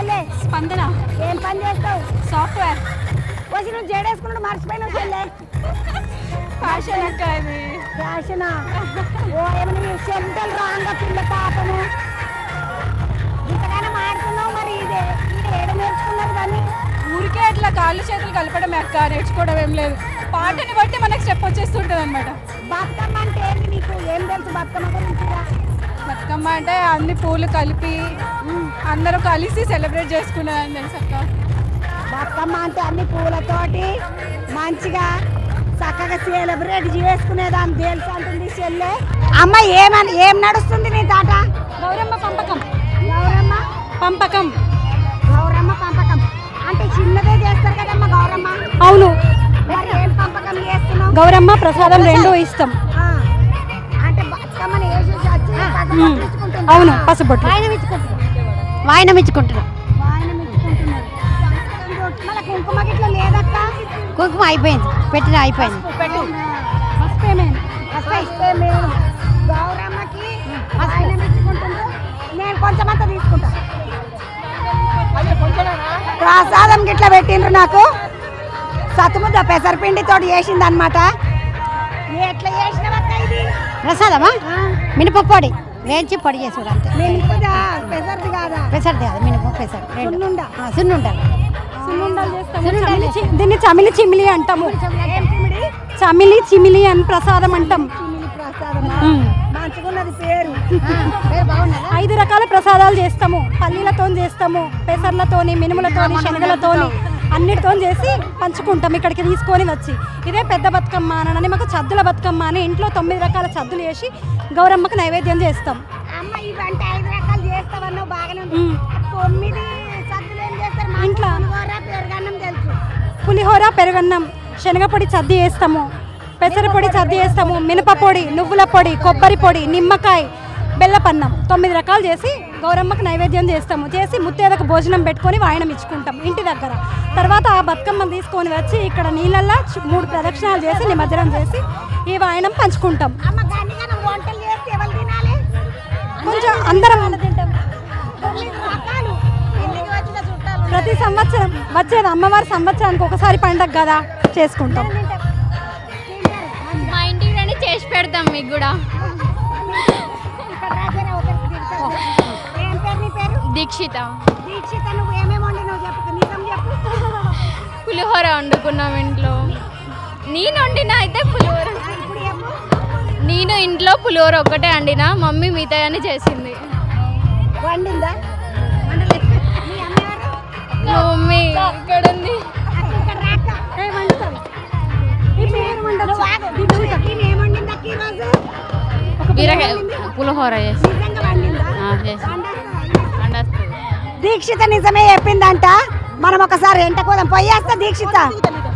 చెల్లె స్పందన ఏం పని చేస్తావు సాఫ్ట్వేర్ వచ్చి నువ్వు జడేసుకున్నాడు మర్చిపోయినావు చెల్లె ఫ్యాషన్ అక్క ఇది ఫ్యాషనా ఓ ఏమైనా సెంటల్ రాంగ పిల్ల పాపము ఇంతగానే మాడుతున్నావు మరి ఇదే ఇది ఏడ నేర్చుకున్నది కానీ ఊరికే అట్లా కాళ్ళు చేతులు కలపడం అక్క నేర్చుకోవడం ఏం లేదు పాటని బట్టి మనకు స్టెప్ వచ్చేస్తుంటుంది అనమాట బతుకమ్మ అంటే ఏంటి నీకు ఏం తెలుసు బతుకమ్మ గురించి బతుకమ్మ అంటే అన్ని పూలు కలిపి అందరూ కలిసి సెలబ్రేట్ చేసుకున్నారని తెలుసు అక్క బతుకమ్మ అంటే అన్ని పూలతోటి మంచిగా చక్కగా సెలబ్రేట్ చేసుకునేదాన్ని తెలుసు అంటుంది చెల్లె అమ్మ ఏమని ఏం నడుస్తుంది నీ తాట గౌరమ్మ పంపకం గౌరమ్మ పంపకం గౌరమ్మ పంపకం అంటే చిన్నదే చేస్తారు కదమ్మా గౌరమ్మ అవును మరి ఏం పంపకం చేస్తున్నావు గౌరమ్మ ప్రసాదం రెండు ఇష్టం ఆ, అంటే బతుకమ్మని వేసేసి వచ్చి పక్కన ఉమ్. పట్టించుకుంటున్నారా? అవును పసుపొట్టు వాయనం ఇచ్చుకుంటున్నారు వాయినం ఇచ్చుకుంటున్నాం వాయనం ఇచ్చుకుంటున్నారు మళ్ళీ కుంకుమ గిట్ల లేదక్క కుంకుమ అయిపోయింది పెట్టిన అయిపోయింది వస్తే మేము గౌరమ్మకి వాయనం ఇచ్చుకుంటున్నారు నేను కొంచెం అంతా తీసుకుంటా ప్రసాదం గిట్ల పెట్టిండ్రు నాకు సతుముద్ద పెసరపిండితో చేసింది అనమాట ఎట్లా చేసినవక్క ఇది ప్రసాదమా మినపప్పొడి వేయించి పొడి చేసుడు అంతే మినుపుదా పెసరది కాదా పెసరది కాదు మినప పెసరు రెండు సున్నుండ ఆ, సున్నుండలు సున్నుండలు చేస్తాము సున్నుండలు చమిలి చి- దీన్ని చమిలి చిమిలి అంటాము ఏం చిమిడి చమిలి చిమిలి అని ప్రసాదం అంటాం చిమిడి ప్రసాదమా ఉమ్. మంచిగున్నది పేరు పేరు బాగున్నదా ఐదు రకాల ప్రసాదాలు చేస్తాము పల్లీలతో చేస్తాము పెసర్లతోని మినుములతోని శనగలతోని అన్నిటితో చేసి పంచుకుంటాం ఇక్కడికి తీసుకొని వచ్చి ఇదే పెద్ద బతుకమ్మ అని మాకు చద్దుల బతుకమ్మ అని ఇంట్లో తొమ్మిది రకాల చద్దులు వేసి గౌరమ్మకు నైవేద్యం చేస్తాం అమ్మ ఇవంటే ఐదు రకాలు చేస్తావన్నావు బాగానే ఉంది ఉమ్. తొమ్మిది సద్దులు ఏం చేస్తారు మా ఇంట్లో. పులిహోర పెరుగన్నం తెలుసు పులిహోర పెరుగన్నం శనగపొడి చద్ది వేస్తాము పెసరపొడి చద్ది వేస్తాము మినప పొడి నువ్వుల పొడి కొబ్బరి పొడి నిమ్మకాయ బెల్లపన్నం తొమ్మిది రకాలు చేసి గౌరమ్మకు నైవేద్యం చేస్తాము చేసి ముత్తేదకు భోజనం పెట్టుకొని వాయనం ఇచ్చుకుంటాం ఇంటి దగ్గర తర్వాత ఆ బతుకమ్మను తీసుకొని వచ్చి ఇక్కడ నీళ్ళల్లో చు- మూడు ప్రదక్షిణాలు చేసి నిమజ్జనం చేసి ఈ వాయనం పంచుకుంటాం అమ్మ గండిగా వంటలు చేస్తే ఎవరు తినాలి కొంచెం అందరం తొమ్మిది రకాలు ఇంటికి వచ్చిన చుట్టాలు ప్రతి సంవత్సరం వచ్చేది అమ్మవారి సంవత్సరానికి ఒకసారి పండగ కదా చేసుకుంటాం తింటారు. మా ఇంటికి రండి చేసి పెడతాం మీకు కూడా ఇక్కడ రాజారా ఒకరికి తిడతారు. ఏం పేరు నీ పేరు దీక్షిత దీక్షిత నువ్వు ఏమేమి వండినావు చెప్పు నిజం చెప్పు పులిహోర వండుకున్నాం ఇంట్లో నేను వండిన అయితే పులిహోర ఇప్పుడు చెప్పు నేను ఇంట్లో పులిహోర ఒక్కటే వండిన మమ్మీ మిగతా అని చేసింది వండిందా వండలేదు మీ అమ్మగారు మా మమ్మీ ఇక్కడ ఉంది అక్క ఇక్కడ రాక ఏ వండుతాం ఈ పేరు వండొచ్చు. నువ్వు ఆగు. దీక్షిత ఏం వండింది అక్క ఈరోజు బీరకాయ పులిహోర చేసి నిజంగా వండిందా చేసి వండేస్తుందా? వండేస్తుంది దీక్షిత నిజమే చెప్పిందంట మనం ఒకసారి ఎంట కోదాం పోయేస్తా దీక్షిత